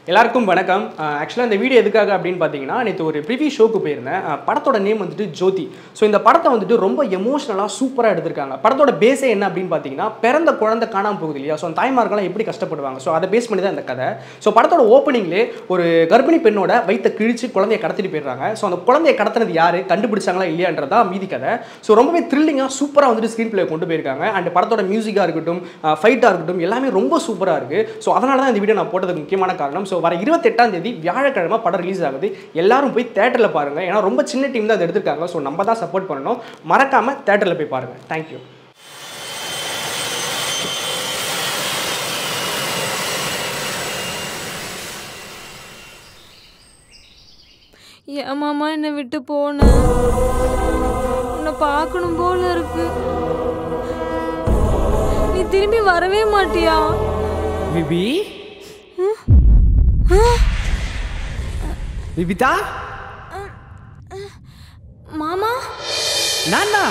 எல்லாருக்கும் வணக்கம் ஆக்சுவலாக இந்த வீடியோ எதுக்காக அப்படின்னு பார்த்தீங்கன்னா நேற்று ஒரு ப்ரிவியூ ஷோக்கு போயிருந்தேன் அஹ் படத்தோட நேம் வந்துட்டு ஜோதி ஸோ இந்த படத்தை வந்துட்டு ரொம்ப எமோஷனலாக சூப்பராக எடுத்திருக்காங்க படத்தோட பேஸே என்ன அப்படின்னு பார்த்தீங்கன்னா பிறந்த குழந்தை காணாமல் போகுது இல்லையா ஸோ அந்த தாய்மார்கள்லாம் எப்படி கஷ்டப்படுவாங்க ஸோ அதை பேஸ் பண்ணி தான் இந்த கதை ஸோ படத்தோட ஓப்பனிங்லேயே ஒரு கர்ப்பிணி பெண்ணோட வயித்தை கிழிச்சு குழந்தைய கடத்திட்டு போயிடுறாங்க ஸோ அந்த குழந்தைய கடத்தினது யார் கண்டுபிடிச்சாங்களா இல்லையான்றதா மீதி கதை ஸோ ரொம்பவே த்ரில்லிங்காக சூப்பராக வந்துட்டு ஸ்க்ரீன் பிளே கொண்டு போயிருக்காங்க அண்ட் படத்தோட மியூசிக்காக இருக்கட்டும் ஃபைட்டாக இருக்கட்டும் எல்லாமே ரொம்ப சூப்பராக இருக்குது ஸோ அதனால தான் இந்த வீடியோ நான் போட்டதுக்கு முக்கியமான காரணம் ஸோ வர இருபத்தெட்டாம் தேதி வியாழக்கிழமை படம் ரிலீஸ் ஆகுது எல்லாரும் போய் தேட்டரில் பாருங்கள் ஏன்னா ரொம்ப சின்ன டீம் தான் அதை எடுத்திருக்காங்க ஸோ நம்ம தான் சப்போர்ட் பண்ணணும் மறக்காமல் தேட்டரில் போய் பாருங்கள் தேங்க்யூ ஏன் மாமா என்னை விட்டு போன உன்னை பார்க்கணும் போல இருக்கு நீ திரும்பி வரவே மாட்டியா விபி விபிதா மாமா நானா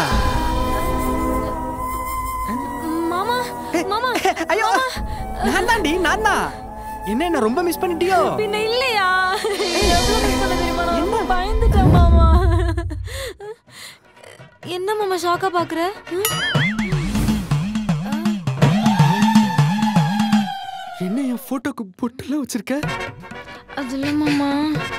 மாமா மாமா ஐயோ நான் தாண்டி நான் தான் என்ன என்ன ரொம்ப மிஸ் பண்ணிட்டியோ பின்ன இல்லையா எவ்வளவு miss பண்ண தெரியுமா நான் ரொம்ப பயந்துட்டேன் மாமா என்ன மாமா ஷாக்கா பாக்குற ம்? என்ன என் போட்டோக்கு பொட்டுலாம் வச்சிருக்க அது இல்ல மாமா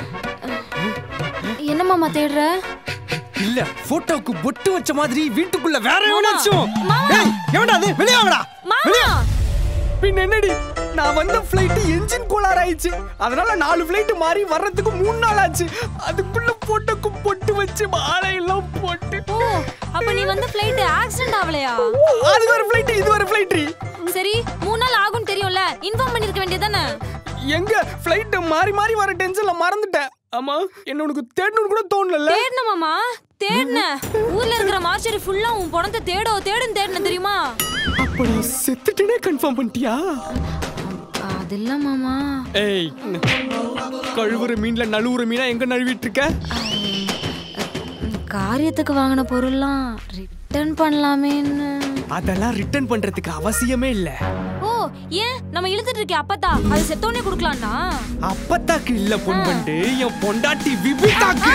என்ன மாமா தேடுற இல்ல போட்டோக்கு பொட்டு வச்ச மாதிரி வீட்டுக்குள்ள வேற மாமா! எவனாச்சும் மாமா! ஏய் எவன்டா அது வெளிய வாங்கடா மாமா பின்ன என்னடி நான் வந்த ஃப்ளைட் என்ஜின் கோளாறு ஆயிடுச்சு அதனால நாலு ஃப்ளைட் மாறி வர்றதுக்கு மூணு நாள் ஆச்சு அதுக்குள்ள போட்டோக்கு பொட்டு வச்சு மாலையெல்லாம் போட்டு ஓ அப்ப நீ வந்து ஃப்ளைட் ஆக்சிடென்ட் ஆகலையா அது ஒரு ஃப்ளைட் இது ஒரு ஃப்ளைட் சரி மூணு நாள் ஆகும்னு தெரியும்ல இன்ஃபார்ம் பண்ணிருக்க வேண்டியதானே எங்க ஃப்ளைட் மாறி மாறி வர டென்ஷன்ல மறந்துட்டேன் ஆமா என்ன உனக்கு தேடணும்னு கூட தோணல தேடின மாமா தேடின ஊர்ல இருக்கிற மாஸ்டர் ஃபுல்லா உன் பணத்தை தேடோ தேடுன்னு தேடின தெரியுமா அப்ப நான் செத்துட்டேனே கன்ஃபார்ம் பண்ணிட்டியா அது இல்ல மாமா ஏய் கழுவுற மீன்ல நழுவுற மீனா எங்க நழுவிட்டு இருக்க காரியத்துக்கு வாங்கின பொருள்லாம் ரிட்டர்ன் பண்ணலாமேன்னு அதெல்லாம் ரிட்டர்ன் பண்றதுக்கு அவசியமே இல்ல ஓ ஏன் நம்ம இழுத்துட்டு இருக்கே அப்பத்தா அது செத்தோனே குடுக்கலாம்னா அப்பத்தாக்கு இல்ல பொன் பண்ணிட்டு என் பொண்டாட்டி விபிதாக்கு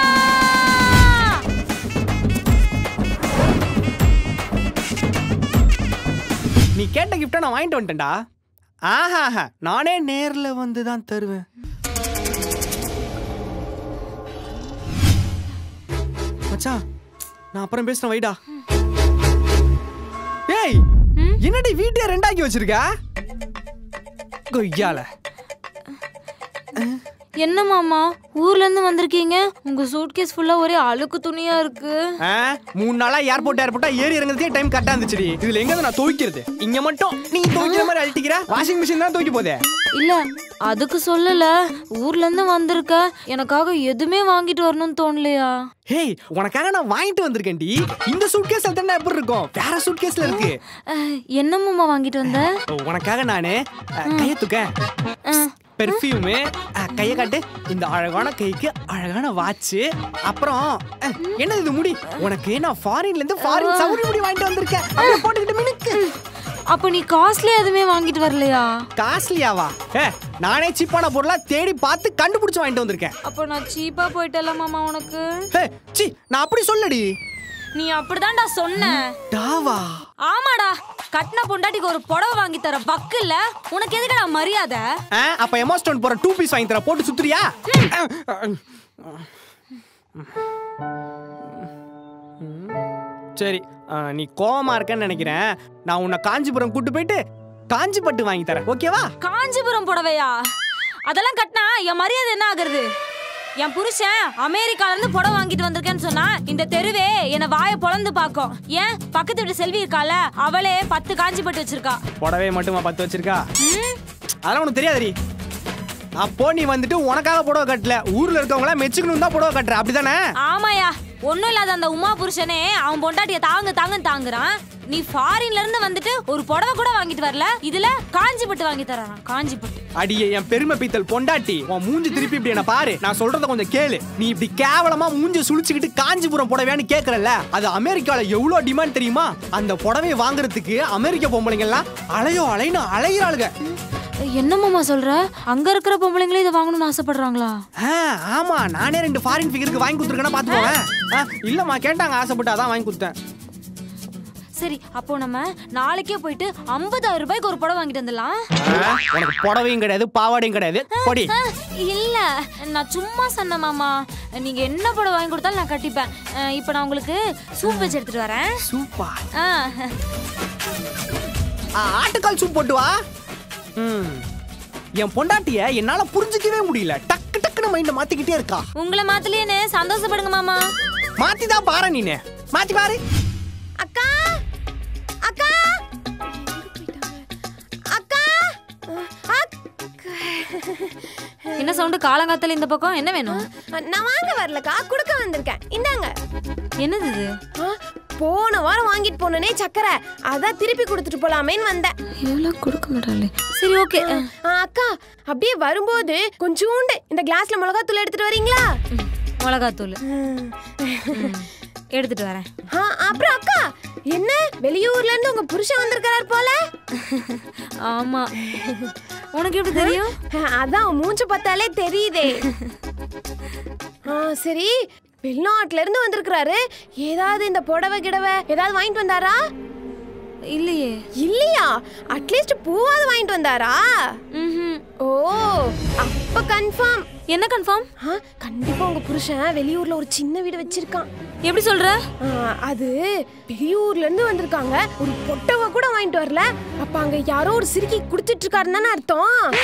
நீ கேட்ட கிஃப்ட நான் வாங்கிட்டு வந்துட்டேன்டா ஆஹா நானே நேர்ல வந்து தான் தருவேன் மச்சான் நான் அப்புறம் பேசுறேன் வைடா ஏய் ம்? என்னடி வீட்டை ரெண்டாக்கி வச்சிருக்க கொய்யால என்ன மாமா ஊர்ல இருந்து வந்திருக்கீங்க உங்க சூட்கேஸ் ஃபுல்லா ஒரே அழுக்கு துணியா இருக்கு ஆ, மூணு நாளா ஏர்போர்ட் ஏர்போர்ட்டா ஏறி இறங்குறதுக்கே டைம் கரெக்டா இருந்துச்சுடி இதுல எங்க நான் துவைக்கிறது இங்க மட்டும் நீ துவைக்கிற மாதிரி அழட்டிக்கிற வாஷிங் மிஷின் தான் துவைக்க போதே இல்ல அதுக்கு சொல்லல ஊர்ல இருந்து வந்திருக்க எனக்காக எதுவுமே வாங்கிட்டு வரணும்னு தோணலையா ஹேய் உனக்காக நான் வாங்கிட்டு வந்திருக்கேன்டி இந்த சூட்கேஸ் தானே எப்படி இருக்கும் வேற சூட்கேஸ்ல இருக்கு அஹ், என்ன மாமா வாங்கிட்டு வந்த உனக்காக நானு அஹ், கைய தூக்க அஹ், பெர்ஃப்யூமு கைய காட்டு இந்த அழகான கைக்கு அழகான வாட்ச் அப்புறம் அஹ், என்னது இது முடி உனக்கு நான் ஃபாரின்ல இருந்து ஃபாரின் சவுரி முடி வாங்கிட்டு வந்திருக்கேன் அப்படியே போட்டுக்கிட்டு மினுக்கு அப்ப நீ காஸ்ட்லி எதுவுமே வாங்கிட்டு வரலையா காஸ்ட்லியாவா ஏ நானே சீப்பான பொருளா தேடி பார்த்து கண்டுபிடிச்சு வாங்கிட்டு வந்திருக்கேன் அப்போ நான் சீப்பா போயிட்டல மாமா உனக்கு ஹே சி நான் அப்படி சொல்லடி நீ அப்படிதான்டா சொன்ன டாவா ஆமாடா கட்டின பொண்டாட்டிக்கு ஒரு புடவை வாங்கி தர பக்கு இல்ல உனக்கு எதுக்குடா மரியாதை ஆ, அப்ப எமா ஸ்டோன் போற டூ பீஸ் வாங்கி தர போட்டு சுத்துறியா சரி ஆ, நீ கோவமா இருக்கன்னு நினைக்கிறேன் நான் உன்னை காஞ்சிபுரம் கூட்டு போயிட்டு காஞ்சி பட்டு வாங்கி தரேன் ஓகேவா காஞ்சிபுரம் புடவையா அதெல்லாம் கட்டினா என் மரியாதை என்ன ஆகுறது என் புருஷன் அமெரிக்கால இருந்து புடவை வாங்கிட்டு வந்திருக்கேன்னு சொன்னா இந்த தெருவே என்ன வாயை பொளந்து பாக்கும் ஏன் பக்கத்து வீட்டு செல்வி இருக்கால அவளே பத்து காஞ்சி பட்டு வச்சிருக்கா புடவை மட்டுமா பத்து வச்சிருக்கா ம்? அதெல்லாம் உனக்கு தெரியாதடி அப்போ நீ வந்துட்டு உனக்காக புடவை கட்டல ஊர்ல இருக்கவங்கள மெச்சுக்கணும் தான் புடவை கட்டுற அப்படிதானே ஆமாயா ஒண்ணும் இல்லாத அந்த உமா புருஷனே அவன் பொண்டாட்டிய தாங்க தாங்கன்னு தாங்குறான் நீ ஃபாரின்ல இருந்து வந்துட்டு ஒரு புடவை கூட வாங்கிட்டு வரல இதுல காஞ்சி பட்டு வாங்கி தரான் காஞ்சி பட்டு அடியே என் பெருமை பீத்தல் பொண்டாட்டி உன் மூஞ்சி திருப்பி இப்படி என்ன பாரு நான் சொல்றத கொஞ்சம் கேளு நீ இப்படி கேவலமா மூஞ்சி சுழிச்சுக்கிட்டு காஞ்சிபுரம் புடவையான்னு கேக்குறல்ல அது அமெரிக்கால எவ்வளவு டிமாண்ட் தெரியுமா அந்த புடவையை வாங்குறதுக்கு அமெரிக்க பொம்பளைங்க எல்லாம் அலையோ அலைன்னு அலையிறாளுங்க என்ன மாமா சொல்ற அங்க இருக்கிற பொம்பளைங்களே இதை வாங்கணும்னு ஆசைப்படுறாங்களா ஆ, ஆமா நானே ரெண்டு ஃபாரின் ஃபிகருக்கு வாங்கி கொடுத்துருக்கேன்னா பாத்துக்கோங்க ஆ, இல்லம்மா கேட்டாங்க ஆசைப்பட்டு அதான் வாங்கி கொடுத்தேன் சரி அப்போ நம்ம நாளைக்கே போயிட்டு ஐம்பதாயிரம் ரூபாய்க்கு ஒரு புடவை வாங்கிட்டு வந்துடலாம் ஆ, உனக்கு புடவையும் கிடையாது பாவாடையும் கிடையாது பொடி ஆ, இல்ல நான் சும்மா சொன்னேன் மாமா நீங்க என்ன புடவை வாங்கி கொடுத்தாலும் நான் கட்டிப்பேன் ஆ, இப்போ நான் உங்களுக்கு சூப் வச்சு எடுத்துட்டு வரேன் சூப்பர் ஆ, ஆட்டுக்கால் சூப் போட்டு வா ம். என் பொண்டாட்டிய என்னால புரிஞ்சுக்கவே முடியல டக்கு டக்குன்னு மைண்ட மாத்திக்கிட்டே இருக்கா உங்களை மாத்தலையேன்னு சந்தோஷப்படுங்க மாமா மாத்தி தான் பாரு நீனு மாத்தி பாரு அக்கா அக்கா அக்கா என்ன சவுண்டு காலங்காத்தால இந்த பக்கம் என்ன வேணும் நான் வாங்க வரலக்கா குடுக்க வந்திருக்கேன் இந்தாங்க என்னது இது ஆ, போன வாரம் வாங்கிட்டு போனனே சக்கரை அதான் திருப்பி கொடுத்துட்டு போலாமேன்னு வந்தேன் எவ்வளோ கொடுக்க மாட்டாளே சரி ஓகே ஆ, அக்கா அப்படியே வரும்போது கொஞ்சோண்டு இந்த கிளாஸ்ல மிளகாத்தூள் எடுத்துட்டு வரீங்களா மிளகாத்தூள் எடுத்துட்டு வரேன் ஆ, அப்புறம் அக்கா என்ன வெளியூர்ல இருந்து உங்க புருஷன் வந்திருக்காரு போல ஆமா உனக்கு எப்படி தெரியும் ஆ, அதான் மூஞ்ச பார்த்தாலே தெரியுதே ஆ, சரி வெளிநாட்டுல இருந்து வந்திருக்கிறாரு ஏதாவது இந்த புடவை கிடவை ஏதாவது வாங்கிட்டு வந்தாரா இல்லையே இல்லையா அட்லீஸ்ட் பூவாவது வாங்கிட்டு வந்தாரா ம்ஹும். ஓ அப்ப கன்ஃபார்ம் என்ன கன்ஃபார்ம் கண்டிப்பா உங்க புருஷன் வெளியூர்ல ஒரு சின்ன வீடு வச்சிருக்கான் எப்படி சொல்ற ஆ, அது வெளியூர்ல இருந்து வந்திருக்காங்க ஒரு பொட்டவ கூட வாங்கிட்டு வரல அப்ப அங்க யாரோ ஒரு சிறுக்கி குடுத்துட்டு இருக்காருன்னு தானே அர்த்தம்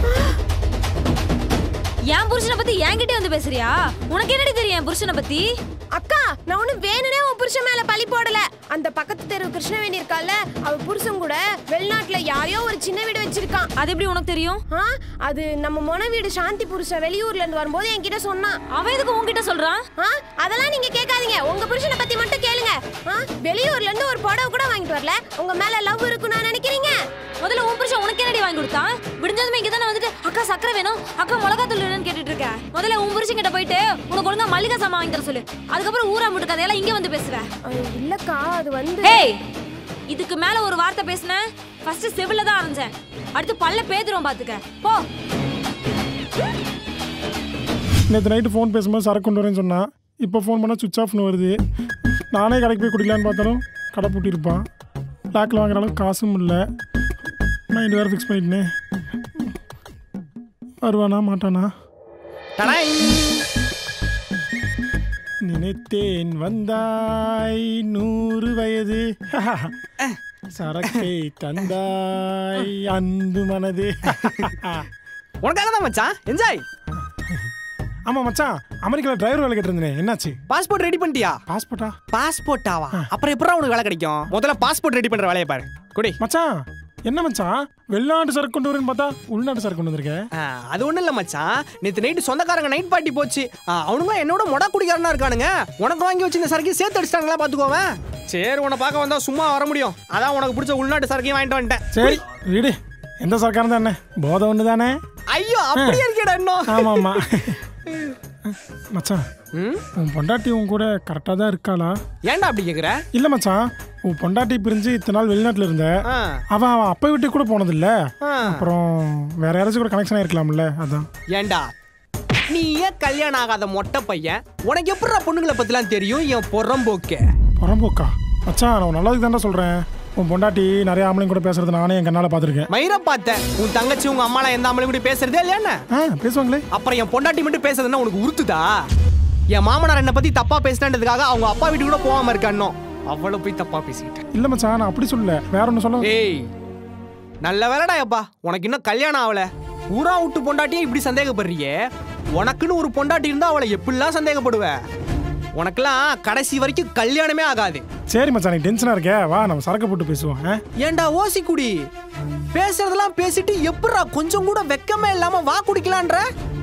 என் புருஷனை பத்தி என்கிட்ட வந்து பேசுறியா உனக்கு என்னடி தெரியும் என் புருஷனை பத்தி அக்கா நான் ஒண்ணு வேணுனே உன் புருஷன் மேல பழி போடல அந்த பக்கத்து தெரு கிருஷ்ணவேணி இருக்கால அவ புருஷன் கூட வெளிநாட்டுல யாரையோ ஒரு சின்ன வீடு வச்சிருக்கான் அது எப்படி உனக்கு தெரியும் ஆ, அது நம்ம மொன வீடு சாந்தி புருஷன் வெளியூர்ல இருந்து வரும்போது என்கிட்ட சொன்னான் அவன் எதுக்கு உன்கிட்ட சொல்றான் ஆ, அதெல்லாம் நீங்க கேட்காதீங்க உங்க புருஷனை பத்தி மட்டும் கேளுங்க ஆ, வெளியூர்ல இருந்து ஒரு புடவை கூட வாங்கிட்டு வரல உங்க மேல லவ் இருக்குன்னு நான் நினைக்கிறீங்க முதல்ல உன் புருஷன் உனக்கு என்னடி வாங்கி கொடுத்தான் விடிஞ்சதுமே இங்க தானே வந்துட்டு அக்கா சக்கரை வேணும் அக்கா மிளகாத்தூள் வேணும்னு கேட்டுட்டு இருக்க முதல்ல உன் புருஷன் கிட்ட போயிட்டு உனக்கு ஒழுங்கா மல்லிகை சாமான் வாங்கி தர சொல்லு அதுக்கப்புறம் ஊரா முட்டு கதையெல்லாம் இங்க வந்து பேசுவ ஐ, இல்லக்கா அது வந்து ஹேய் இதுக்கு மேல ஒரு வார்த்தை பேசுன ஃபர்ஸ்ட் செவில தான் அரைஞ்சேன் அடுத்து பல்ல பேதுரும் பாத்துக்க போ நேற்று நைட்டு ஃபோன் பேசும்போது சரக்கு கொண்டு வரேன்னு சொன்னான் இப்போ ஃபோன் பண்ணால் சுவிச் ஆஃப்னு வருது நானே கடைக்கு போய் குடிக்கலான்னு பார்த்தாலும் கடை பூட்டியிருப்பான் லாக்கில் வாங்குற அளவுக்கு காசும் இல்லை மைண்ட் வேறு ஃபிக்ஸ் பண்ணிட்டேனே வருவானா மாட்டானா டடாய். நினைத்தேன் வந்தாய் நூறு வயது சரக்கை தந்தாய் அன்பு மனது உனக்காக தான் மச்சான் என்ஜாய் ஆமாம் மச்சான் அமெரிக்காவில் டிரைவர் வேலை கேட்டிருந்தேன் என்னாச்சு பாஸ்போர்ட் ரெடி பண்ணிட்டியா பாஸ்போர்ட்டா பாஸ்போர்ட்டாவா அப்புறம் எப்பறம் உனக்கு வேலை கிடைக்கும் முதல்ல பாஸ்போர்ட் ரெடி பண்ற வேலையை பாரு குடி மச்சான் என்ன மச்சான் வெளிநாட்டு சரக்கு கொண்டு வரேன்னு பார்த்தா உள்நாட்டு சரக்கு கொண்டு வந்திருக்க ஆ, அது ஒண்ணும் இல்ல மச்சான் நேத்து நைட்டு சொந்தக்காரங்க நைட் பார்ட்டி போச்சு ஆ, அவனுங்க என்னோட மொடா குடிக்காரனா இருக்கானுங்க உனக்கு வாங்கி வச்சு இந்த சரக்கு சேர்த்து அடிச்சிட்டாங்களா பாத்துக்கோவேன் சரி உன்னை பார்க்க வந்தா சும்மா வர முடியும் அதான் உனக்கு பிடிச்ச உள்நாட்டு சரக்கையும் வாங்கிட்டு வந்துட்டேன் சரி வீடு எந்த சரக்காரம் தானே போதை ஒன்று தானே ஐயோ அப்படியே இருக்கேடா இன்னும் ஆமாம் ஆமாம் மச்சான் ம்? உன் பொண்டாட்டி உன் கூட கரெக்டாக தான் இருக்காளா ஏன்டா அப்படி கேக்குற இல்லை மச்சான் உன் பொண்டாட்டி பிரிஞ்சு இத்தனை நாள் வெளிநாட்டில் இருந்த ஆ, அவன் அவன் அப்பா வீட்டுக்கு கூட போனதில்ல ஆ. அப்புறம் வேற யாராச்சும் கூட கனெக்ஷன் ஆயிருக்கலாம்ல அதான் ஏன்டா நீ ஏன் கல்யாணம் ஆகாத மொட்டை பையன் உனக்கு எப்படிடா பொண்ணுங்களை பத்திலாம் தெரியும் என் பொறம்போக்கு புறம்போக்கா மச்சான் நான் நல்லதுக்கு தான்டா சொல்கிறேன் உன் பொண்டாட்டி நிறைய ஆம்பளைங்க கூட பேசுறது நானே என் கண்ணால் பார்த்துருக்கேன் மயிர பார்த்தேன் உன் தங்கச்சி உங்க அம்மாலாம் எந்த அம்மளையும் கூட பேசுறதே இல்லையா ஆ பேசுவாங்களே அப்புறம் என் பொண்டாட்டி மட்டும் பேசுறதுன்னா உனக்கு உறுத்துதா என் மாமனார் என்னை பத்தி தப்பா பேசினதுக்காக அவங்க அப்பா வீட்டுக்கு கூட போகாம இருக்கானோ அவ்வளவு போய் தப்பா பேசிக்கிட்டேன் இல்லை மச்சான் நான் அப்படி சொல்லல வேற ஒன்று சொல்ல ஏய் நல்ல வேலைடா அப்பா உனக்கு இன்னும் கல்யாணம் ஆகல ஊரா விட்டு பொண்டாட்டியே இப்படி சந்தேகப்படுறியே உனக்குன்னு ஒரு பொண்டாட்டி இருந்தா அவளை எப்படிலாம் சந்தேகப்படுவ உனக்கெல்லாம் கடைசி வரைக்கும் கல்யாணமே ஆகாது சரி மச்சான் நீ டென்ஷனாக இருக்கே வா நம்ம சரக்கு போட்டு பேசுவோம் ஆ ஏன்டா ஓசி குடி பேசுறதெல்லாம் பேசிட்டு எப்படிடா கொஞ்சம் கூட வெக்கமே இல்லாம வா குடிக்கலான்ற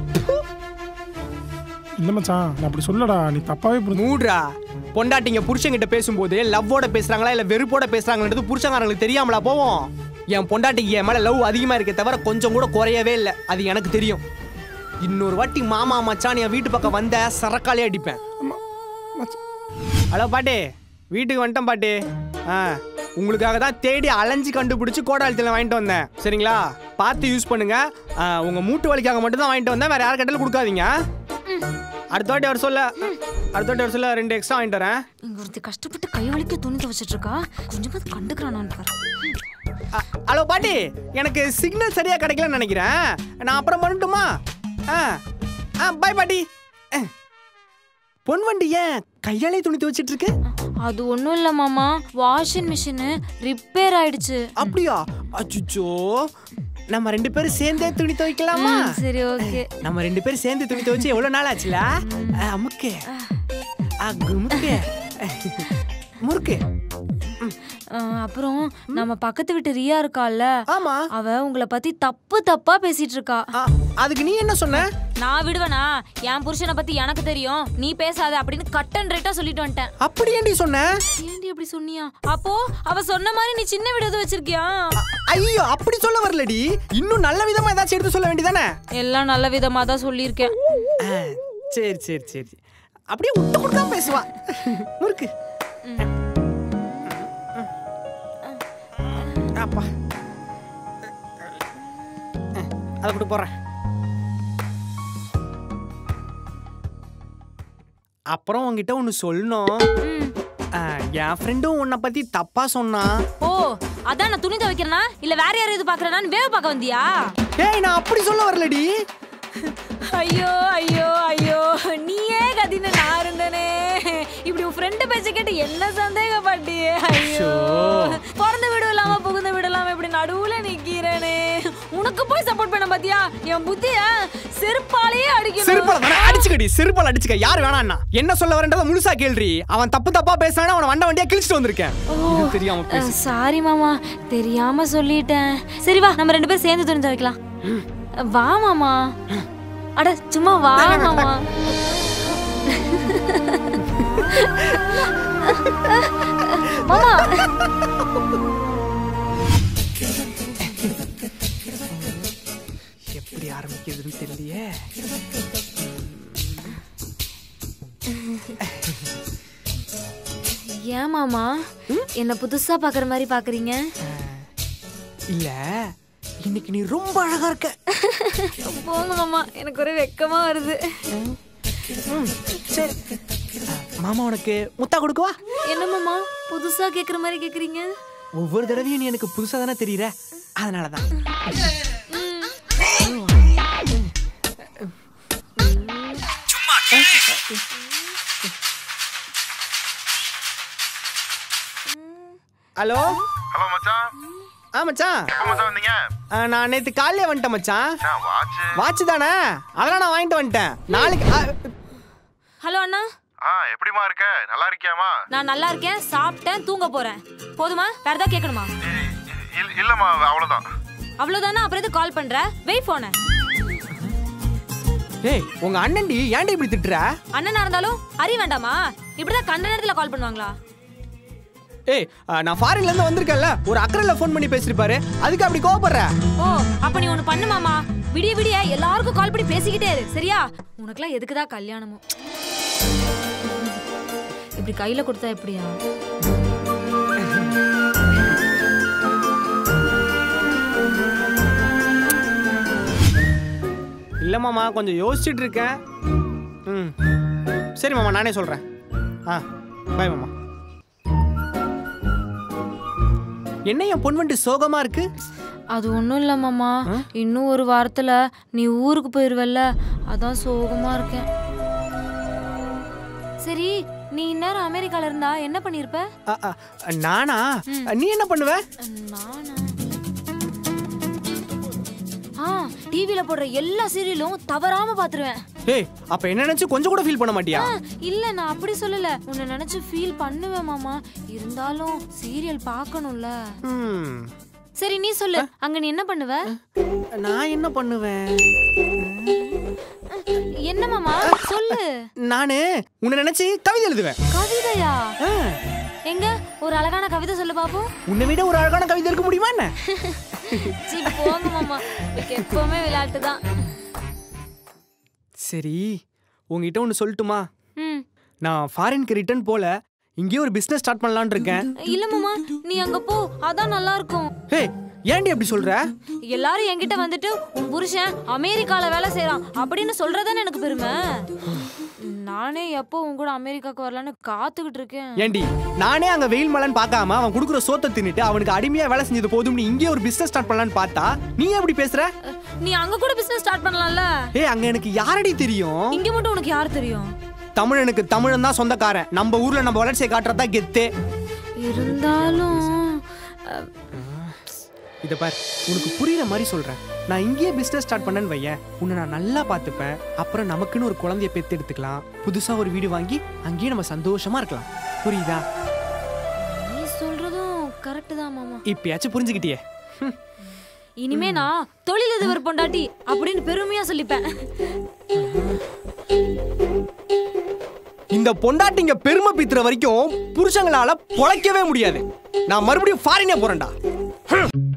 இல்லை மச்சான் நான் அப்படி சொல்லடா நீ தப்பாவே புரிஞ்சு மூடுறா பொண்டாட்டிங்க புருஷங்கிட்ட பேசும்போது லவ்வோட பேசுறாங்களா இல்ல வெறுப்போட பேசுறாங்கன்றது புருஷங்காரங்களுக்கு தெரியாமலா போவோம் என் பொண்டாட்டிக்கு என் மேல லவ் அதிகமா இருக்கே தவிர கொஞ்சம் கூட குறையவே இல்லை அது எனக்கு தெரியும் இன்னொரு வாட்டி மாமா மச்சான் என் வீட்டு பக்கம் வந்த சரக்காலே அடிப்பேன் மச்சான் ஹலோ பாட்டி வீட்டுக்கு வந்துட்டேன் பாட்டி ஆ உங்களுக்காக தான் தேடி அலைஞ்சு கண்டுபிடிச்சு கோடாலத்தில் வாங்கிட்டு வந்தேன் சரிங்களா பார்த்து யூஸ் பண்ணுங்க ஆ, உங்க மூட்டு வலிக்காக மட்டும் தான் வாங்கிட்டு வந்தேன் வேற யார் கட்டாலும் கொடுக்காதீங்க அடுத்த வாட்டி அவர் சொல்ல அடுத்த வாட்டி அவர் சொல்ல ரெண்டு எக்ஸ்ட்ரா வாங்கிட்டு வரேன் இங்க ஒருத்தி கஷ்டப்பட்டு கை வலிக்க துணி துவச்சிட்டு இருக்கா கொஞ்சமாவது கண்டுக்கிறானான்னு பாரு அ, ஹலோ பாட்டி எனக்கு சிக்னல் சரியா கிடைக்கலன்னு நினைக்கிறேன் நான் அப்புறம் பண்ணட்டுமா ஆ ஆ பாய் பாட்டி அஹ். பொன் வண்டி ஏன் கையாலே துணி துவச்சிட்டு இருக்கு அது ஒண்ணும் இல்ல மாமா வாஷிங் மிஷின் ரிப்பேர் ஆயிடுச்சு அப்படியா அச்சுச்சோ நம்ம ரெண்டு பேரும் சேர்ந்தே துணி துவைக்கலாமா ம், சரி ஓகே நம்ம ரெண்டு பேரும் சேர்ந்து துணி துவைச்சு எவ்வளவு நாள் ஆச்சுல அஹ், அமுக்கு அஹ், குமுக்கு முறுக்கு அப்புறம் நம்ம பக்கத்து வீட்டு ரியா இருக்கால்ல ஆமா அவ உங்களை பத்தி தப்பு தப்பா பேசிட்டு இருக்கா அ, அதுக்கு நீ என்ன சொன்ன நான் விடுவேனா என் புருஷனை பத்தி எனக்கு தெரியும் நீ பேசாத அப்படின்னு கட் அண்ட் ரைட்டா சொல்லிட்டு வந்துட்டேன் அப்படி ஏன்டி சொன்ன ஏன்டி அப்படி சொன்னியா அப்போ அவ சொன்ன மாதிரி நீ சின்ன வீடு எதுவும் வச்சிருக்கியா ஐயோ அப்படி சொல்ல வரலடி இன்னும் நல்ல விதமா ஏதாச்சும் எடுத்து சொல்ல வேண்டியதானே எல்லாம் நல்ல விதமா தான் சொல்லியிருக்கேன் சரி சரி சரி அப்படியே விட்டு கொடுக்காம பேசுவா முறுக்கு அப்பா அதை கொடு போறேன் அப்புறம் உங்ககிட்ட ஒன்று சொல்லணும் ம். ஆ, என் ஃப்ரெண்டும் உன்னை பத்தி தப்பா சொன்னான் ஓ அதான் நான் துணி துவைக்கிறேனா இல்ல வேற யாரும் எது பாக்குறேனான்னு வேவ பார்க்க வந்தியா ஏய் நான் அப்படி சொல்ல வரலடி ஐயோ ஐயோ ஐயோ நீயே கதின்னு நான் இருந்தனே இப்படி உன் ஃப்ரெண்டு பேச்ச கேட்டு என்ன சந்தேகப்பட்டியே ஐயோ பிறந்த வீடு இல்லாம புகுந்த வீடு இல்லாம இப்படி நடுவுல நிக்கிறேனே உனக்கு போய் சப்போர்ட் பண்ண பாத்தியா என் புத்திய செருப்பாலேயே அடிக்கணும் செருப்பால தானே அடிச்சுக்கடி செருப்பால அடிச்சுக்க யார் வேணான்னா என்ன சொல்ல வரன்றத முழுசா கேள்றி அவன் தப்பு தப்பா பேசினானா அவன வண்ட வண்டியா கிழிச்சிட்டு வந்திருக்கேன் இது தெரியாம பேசு சாரி மாமா தெரியாம சொல்லிட்டேன் சரி வா நம்ம ரெண்டு பேரும் சேர்ந்து துணி துவைக்கலாம் வா மாமா அட சும்மா வா மாமா மாமா எப்படி ஆரம்பிக்கிறதுன்னு தெரியலையே ஏன் மாமா என்ன புதுசா பாக்குற மாதிரி பாக்குறீங்க இல்ல இன்னைக்கு நீ ரொம்ப அழகா இருக்க போங்க மாமா எனக்கு ஒரே வெக்கமா வருது சரி மாமா உனக்கு முத்தா கொடுக்கவா என்ன மாமா புதுசா கேக்குற மாதிரி கேக்குறீங்க ஒவ்வொரு தடவையும் நீ எனக்கு புதுசா தானே தெரியற அதனாலதான் ஹலோ ஹலோ மச்சான் ஆ மச்சான் எப்போ மச்சான் வந்தீங்க ஆ, நான் நேத்து காலையில வந்துட்டேன் மச்சான் மச்சான் வாட்ச் வாட்ச் தானே அதெல்லாம் நான் வாங்கிட்டு வந்துட்டேன் நாளைக்கு ஆ, ஹலோ அண்ணா ஆ எப்படிமா இருக்க நல்லா இருக்கியாமா நான் நல்லா இருக்கேன் சாப்பிட்டேன் தூங்க போறேன் போதுமா வேற ஏதாவது கேட்கணுமா இ- இ- இல்லம்மா அவ்வளவுதான் அவ்வளவுதானா அப்புறம் எதுக்கு கால் பண்ற வெயிட் போன ஏய் உங்க அண்ணன்டி ஏன்டி இப்படி திட்டுற அண்ணனா இருந்தாலும் அறி வேண்டாமா இப்படிதான் கண்ட நேரத்துல கால் பண்ணுவாங்களா ஏய் ஆ, நான் ஃபாரின்ல இருந்து வந்திருக்கேன்ல ஒரு அக்கறையில ஃபோன் பண்ணி பேசிருப்பாரு அதுக்கு அப்படி கோவப்படுற ஓ அப்ப நீ ஒண்ணு பண்ணு மாமா விடிய விடிய எல்லாருக்கும் கால் பண்ணி பேசிக்கிட்டே இரு சரியா உனக்குலாம் எதுக்குதான் கல்யாணமோ இப்படி கையில கொடுத்தா எப்படியா இல்ல மாமா கொஞ்சம் யோசிச்சுட்டு இருக்கேன் ம் சரி மாமா நானே சொல்றேன் ஆ பாய் மாமா என்ன என் பொன் வண்டி சோகமா இருக்கு அது ஒன்றும் இல்லை மாமா இன்னும் ஒரு வாரத்துல நீ ஊருக்கு போயிருவல்ல அதான் சோகமா இருக்கேன் சரி நீ இந்நேரம் அமெரிக்கால இருந்தா என்ன பண்ணிருப்ப அ, அ, நானா நீ என்ன பண்ணுவ நானா ஆ டிவில போடுற எல்லா சீரியலும் தவறாம பாத்துருவேன் ஏய் அப்ப என்ன நினைச்சு கொஞ்சம் கூட ஃபீல் பண்ண மாட்டியா ஆ, இல்ல நான் அப்படி சொல்லல உன்னை நினைச்சு ஃபீல் பண்ணுவேன் மாமா இருந்தாலும் சீரியல் பார்க்கணும்ல ம் சரி நீ சொல்லு அங்க நீ என்ன பண்ணுவ நான் என்ன பண்ணுவேன் என்ன மாமா சொல்லு நானு உன்னை நினைச்சு கவிதை எழுதுவேன் கவிதையா ஆ, எங்க ஒரு அழகான கவிதை சொல்லு பாப்போம் உன்னை விட ஒரு அழகான கவிதை இருக்க முடியுமா என்ன சீ போங்க மாமா எனக்கு எப்பவுமே விளையாட்டு தான் சரி உங்ககிட்ட ஒன்று சொல்லட்டுமா ம் நான் ஃபாரினுக்கு ரிட்டர்ன் போல இங்கேயே ஒரு பிசினஸ் ஸ்டார்ட் பண்ணலாம்னு இருக்கேன் இல்ல மாமா நீ அங்க போ அதான் நல்லா இருக்கும் ஹே ஏன்டி அப்படி சொல்ற எல்லாரும் என்கிட்ட வந்துட்டு உன் புருஷன் அமெரிக்கால வேலை செய்றான் அப்படின்னு சொல்றதானே எனக்கு பெருமை நானே எப்போ உன் கூட அமெரிக்காக்கு வரலான்னு காத்துக்கிட்டு இருக்கேன் ஏண்டி நானே அங்க வெயில் மலைன்னு பார்க்காம அவன் கொடுக்குற சோத்தை தின்னுட்டு அவனுக்கு அடிமையா வேலை செஞ்சது போதும்னு இங்கே ஒரு பிசினஸ் ஸ்டார்ட் பண்ணலான்னு பார்த்தா நீ எப்படி பேசுற நீ அங்க கூட பிசினஸ் ஸ்டார்ட் பண்ணலாம்ல ஏய் அங்க எனக்கு யாரடி தெரியும் இங்க மட்டும் உனக்கு யார் தெரியும் தமிழனுக்கு தமிழன் தான் சொந்தக்காரன் நம்ம ஊர்ல நம்ம வளர்ச்சியை காட்டுறதா கெத்தே இருந்தாலும் அஹ், இத பார் உனக்கு புரியுற மாதிரி சொல்றேன் நான் இங்கேயே பிசினஸ் ஸ்டார்ட் பண்ணேன்னு வையேன் உன்னை நான் நல்லா பார்த்துப்பேன் அப்புறம் நமக்குன்னு ஒரு குழந்தைய பெத்து எடுத்துக்கலாம் புதுசா ஒரு வீடு வாங்கி அங்கேயே நம்ம சந்தோஷமா இருக்கலாம் புரியுதா நீ சொல்றதும் கரெக்ட் தான் மாமா இப்பயாச்சும் புரிஞ்சுக்கிட்டியே ஹம். இனிமே நான் தொழிலதிபர் பொண்டாட்டி அப்படின்னு பெருமையா சொல்லிப்பேன் இந்த பொண்டாட்டிங்க பெருமை பீத்துற வரைக்கும் புருஷங்களால பொழைக்கவே முடியாது நான் மறுபடியும் ஃபாரினே போறேன்டா ஹம்.